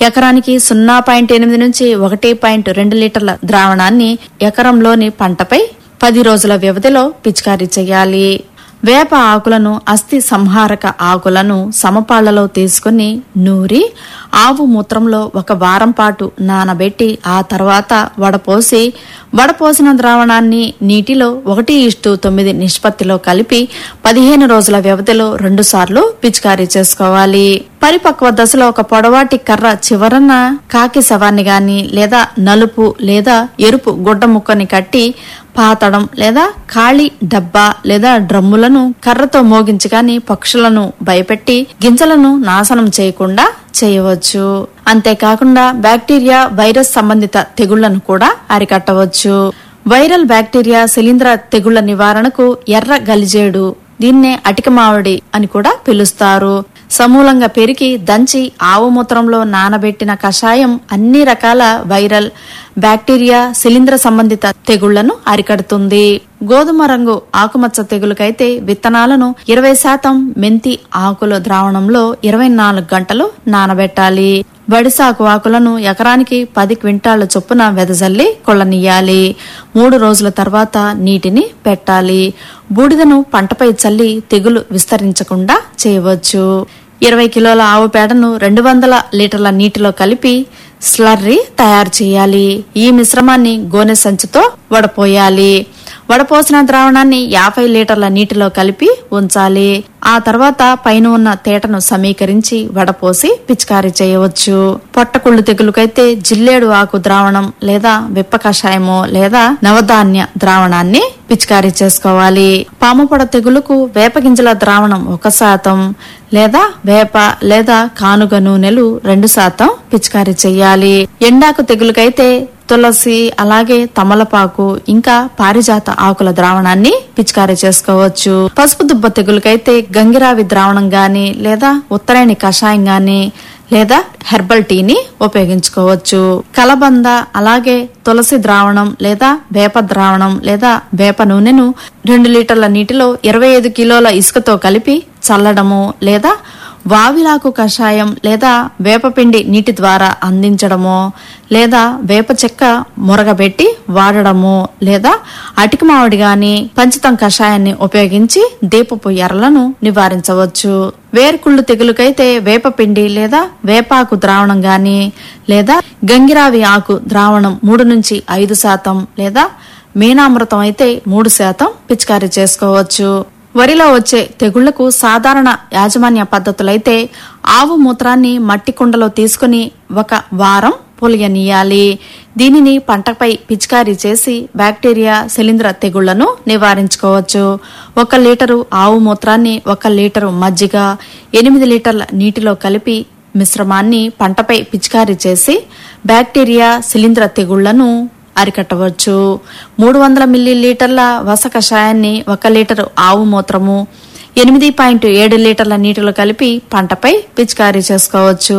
ఎకరానికి సున్నా పాయింట్ ఎనిమిది నుంచి ఒకటి పాయింట్ రెండు లీటర్ల ద్రావణాన్ని ఎకరంలోని పంటపై పది రోజుల వ్యవధిలో పిచికారీ చేయాలి వేప ఆకులను అస్థి సంహారక ఆకులను సమపాళ్లలో తీసుకుని నూరి ఆవు మూత్రంలో ఒక వారం పాటు నానబెట్టి ఆ తర్వాత వడపోసి వడపోసిన ద్రావణాన్ని నీటిలో ఒకటి ఇష్టు తొమ్మిది నిష్పత్తిలో కలిపి పదిహేను రోజుల వ్యవధిలో రెండుసార్లు పిచికారీ చేసుకోవాలి పరిపక్వ దశలో ఒక పొడవాటి కర్ర చివరన కాకి శవాన్ని గాని లేదా నలుపు లేదా ఎరుపు గుడ్డ ముక్కని కట్టి పాతడం లేదా ఖాళీ డబ్బా లేదా డ్రమ్ములను కర్రతో మోగించి గాని పక్షులను భయపెట్టి గింజలను నాశనం చేయకుండా చేయవచ్చు అంతేకాకుండా బ్యాక్టీరియా వైరస్ సంబంధిత తెగుళ్లను కూడా అరికట్టవచ్చు వైరల్ బ్యాక్టీరియా శిలీంధ్ర తెగుళ్ల నివారణకు ఎర్ర గలిజేడు దీన్నే అటిక మామిడి అని కూడా పిలుస్తారు సమూలంగా పెరిగి దంచి ఆవు మూత్రంలో నానబెట్టిన కషాయం అన్ని రకాల వైరల్ బ్యాక్టీరియా శిలీంధ్ర సంబంధిత తెగుళ్లను అరికడుతుంది గోధుమ రంగు ఆకుమచ్చ తెగులుకైతే విత్తనాలను ఇరవై శాతం మెంతి ఆకుల ద్రావణంలో ఇరవై నాలుగు గంటలు నానబెట్టాలి వడిసాకు ఆకులను ఎకరానికి పది క్వింటాళ్ల చొప్పున వెదజల్లి కొళ్ళనియ్యాలి మూడు రోజుల తర్వాత నీటిని పెట్టాలి బూడిదను పంటపై చల్లి తెగులు విస్తరించకుండా చేయవచ్చు ఇరవై కిలోల ఆవు పేడను రెండు వందల లీటర్ల నీటిలో కలిపి స్లర్రీ తయారు చేయాలి ఈ మిశ్రమాన్ని గోనె సంచితో వడపోయాలి వడపోసిన ద్రావణాన్ని యాభై లీటర్ల నీటిలో కలిపి ఉంచాలి ఆ తర్వాత పైన ఉన్న తేటను సమీకరించి వడపోసి పిచికారీ చేయవచ్చు పొట్టకుళ్ళు తెగులుకైతే జిల్లేడు ఆకు ద్రావణం లేదా విప్ప కషాయము లేదా నవధాన్య ద్రావణాన్ని పిచికారీ చేసుకోవాలి పాముపొడ తెగులుకు వేప గింజల ద్రావణం ఒక శాతం లేదా వేప లేదా కానుగ నూనెలు రెండు శాతం పిచికారీ చేయాలి ఎండాకు తెగులుకైతే తులసి అలాగే తమలపాకు ఇంకా పారిజాత ఆకుల ద్రావణాన్ని పిచికారీ చేసుకోవచ్చు పసుపు దుబ్బ తెగులకైతే గంగిరావి ద్రావణం గాని లేదా ఉత్తరాయణి కషాయం గాని లేదా హెర్బల్ టీని ఉపయోగించుకోవచ్చు కలబంద అలాగే తులసి ద్రావణం లేదా వేప ద్రావణం లేదా వేప నూనెను రెండు లీటర్ల నీటిలో ఇరవై ఐదు కిలోల ఇసుకతో కలిపి చల్లడము లేదా వావిలాకు కషాయం లేదా వేపపిండి నీటి ద్వారా అందించడమో లేదా వేప చెక్క మురగబెట్టి వాడడము లేదా అటిక మామిడి గాని పంచతం కషాయాన్ని ఉపయోగించి దీపపు ఎర్రలను నివారించవచ్చు వేరుకుళ్ళు తెగులుకైతే వేపపిండి లేదా వేపాకు ద్రావణం గాని లేదా గంగిరావి ఆకు ద్రావణం మూడు నుంచి ఐదు శాతం లేదా మీనామృతం అయితే మూడు శాతం పిచికారీ చేసుకోవచ్చు వరిలో వచ్చే తెగుళ్లకు సాధారణ యాజమాన్య పద్ధతులైతే ఆవు మూత్రాన్ని మట్టి కుండలో తీసుకుని ఒక వారం పొలియనీయాలి దీనిని పంటపై పిచికారీ చేసి బ్యాక్టీరియా శిలీంధ్ర తెగుళ్లను నివారించుకోవచ్చు ఒక లీటరు ఆవు మూత్రాన్ని ఒక లీటరు మజ్జిగ ఎనిమిది లీటర్ల నీటిలో కలిపి మిశ్రమాన్ని పంటపై పిచికారీ చేసి బ్యాక్టీరియా శిలీంధ్ర తెగుళ్లను అరికట్టవచ్చు మూడు వందల మిల్లీ లీటర్ల వస కషాయాన్ని ఒక లీటరు ఆవు మూత్రము ఎనిమిది పాయింట్ ఏడు లీటర్ల నీటిలో కలిపి పంటపై పిచికారీ చేసుకోవచ్చు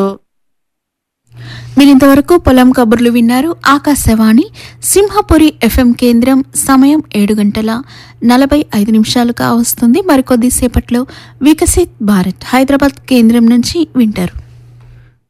మీరింతవరకు పొలం కబుర్లు విన్నారు ఆకాశవాణి సింహపురి ఎఫ్ఎం కేంద్రం సమయం ఏడు గంటల నలభై ఐదు నిమిషాలుగా వస్తుంది మరికొద్ది సేపట్లో వికసిత్ భారత్ హైదరాబాద్ కేంద్రం నుంచి వింటారు